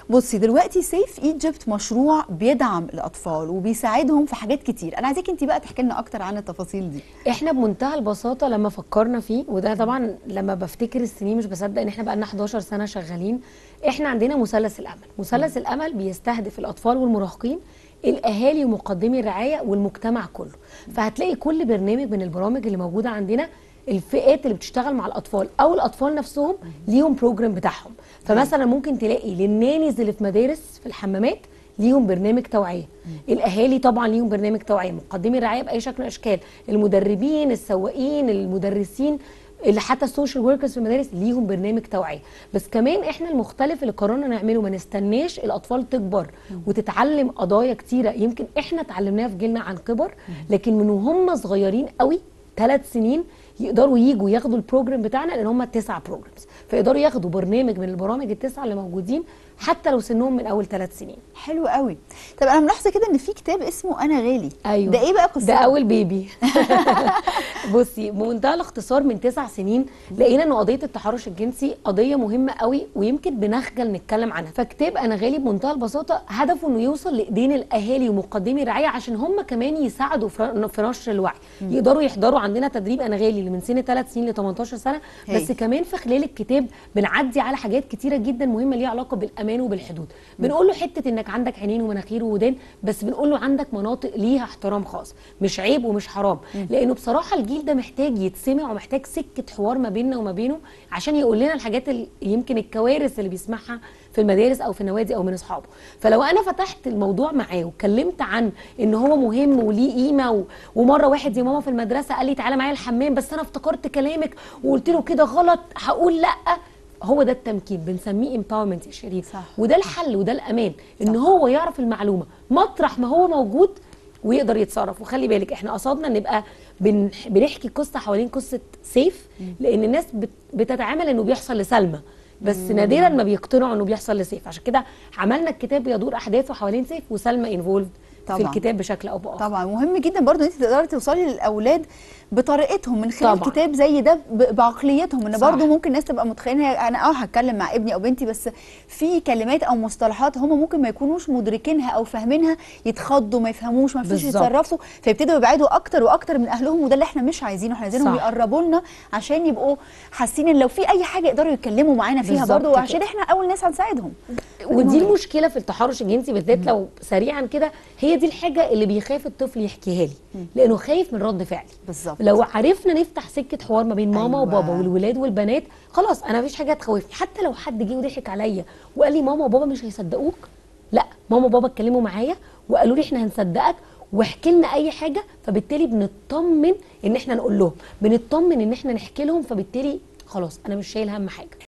بصي دلوقتي سيف ايجيبت مشروع بيدعم الاطفال وبيساعدهم في حاجات كتير انا عايزاك انت بقى تحكي لنا اكتر عن التفاصيل دي احنا بمنتهى البساطه لما فكرنا فيه وده طبعا لما بفتكر السنين مش بصدق ان احنا بقى لنا 11 سنه شغالين احنا عندنا مثلث الامل مثلث الامل بيستهدف الاطفال والمراهقين الاهالي ومقدمي الرعايه والمجتمع كله فهتلاقي كل برنامج من البرامج اللي موجوده عندنا الفئات اللي بتشتغل مع الاطفال او الاطفال نفسهم ليهم بروجرام بتاعهم فمثلا ممكن تلاقي للنانيز اللي في مدارس في الحمامات ليهم برنامج توعيه الاهالي طبعا ليهم برنامج توعيه مقدمي الرعايه باي شكل من الاشكال المدربين السواقين المدرسين اللي حتى السوشيال وركرز في المدارس ليهم برنامج توعيه بس كمان احنا المختلف اللي قررنا نعمله ما نستناش الاطفال تكبر وتتعلم قضايا كتيره يمكن احنا اتعلمناها في جيلنا عن كبر لكن من وهم صغيرين قوي ثلاث سنين يقدروا يجوا ياخدوا البروجرام بتاعنا لان هم تسع بروجرامز فيقدروا ياخدوا برنامج من البرامج التسعه اللي موجودين حتى لو سنهم من اول ثلاث سنين حلو قوي طب انا ملاحظه كده ان في كتاب اسمه انا غالي ايوه ده ايه بقى قصته ده اول بيبي بصي بمنتهى الاختصار من تسع سنين لقينا ان قضيه التحرش الجنسي قضيه مهمه قوي ويمكن بنخجل نتكلم عنها فكتاب انا غالي بمنتهى البساطه هدفه انه يوصل لايدين الاهالي ومقدمي الرعايه عشان هم كمان يساعدوا في في نشر الوعي يقدروا يحضروا عندنا تدريب انا غالي اللي من سن 3 سنين ل 18 سنه هاي. بس كمان في خلال الكتاب بنعدي على حاجات كتيره جدا مهمه ليها علاقه بالامان وبالحدود بنقول له حته انك عندك عينين ومناخير وودان بس بنقول له عندك مناطق ليها احترام خاص مش عيب ومش حرام لانه بصراحه الجيل ده محتاج يتسمع ومحتاج سكه حوار ما بيننا وما بينه عشان يقول لنا الحاجات اللي يمكن الكوارث اللي بيسمعها في المدارس او في النوادي او من اصحابه فلو انا فتحت الموضوع معاه واتكلمت عن ان هو مهم وليه قيمه و... ومره واحد يا ماما في المدرسه قال لي تعالى معايا الحمام بس انا افتكرت كلامك وقلت له كده غلط هقول لا هو ده التمكين بنسميه امباورمنت يا شريف صح. وده الحل وده الامان ان هو يعرف المعلومه مطرح ما هو موجود ويقدر يتصرف وخلي بالك احنا قصدنا نبقى بن... بنحكي قصه حوالين قصه سيف لان الناس بت... بتتعامل انه بيحصل لسلمى بس نادرا ما بيقتنعوا انه بيحصل لسيف عشان كده عملنا الكتاب يدور احداثه حوالين سيف وسلمى انفولد في طبعاً. الكتاب بشكل او باخر طبعا مهم جدا برضو ان انت تقدري توصلي للاولاد بطريقتهم من خلال طبعاً. كتاب زي ده ب- بعقليتهم ان صح. برضو ممكن ناس تبقى متخيله هي- انا اه هتكلم مع ابني او بنتي بس في كلمات او مصطلحات هم ممكن ما يكونوش مدركينها او فاهمينها يتخضوا ما يفهموش ما يعرفوش بالظبط. يتصرفوا فيبتدوا يبعدوا اكتر واكتر من اهلهم وده اللي احنا مش عايزينه احنا عايزينهم صح. يقربوا لنا عشان يبقوا حاسين ان لو في اي حاجه يقدروا يتكلموا معانا فيها بالظبط برضو كده. عشان احنا اول ناس هنساعدهم ودي المشكله في التحرش الجنسي بالذات لو سريعا كده هي دي الحاجه اللي بيخاف الطفل يحكيها لي لانه خايف من رد فعلي بالظبط. لو عرفنا نفتح سكه حوار ما بين ماما أيوة. وبابا والولاد والبنات خلاص انا مفيش حاجه تخوفني حتى لو حد جه وضحك عليا وقال لي ماما وبابا مش هيصدقوك لا ماما وبابا اتكلموا معايا وقالوا لي احنا هنصدقك واحكي لنا اي حاجه فبالتالي بنطمن ان احنا نقول لهم بنطمن ان احنا نحكي لهم فبالتالي خلاص انا مش شايل هم حاجه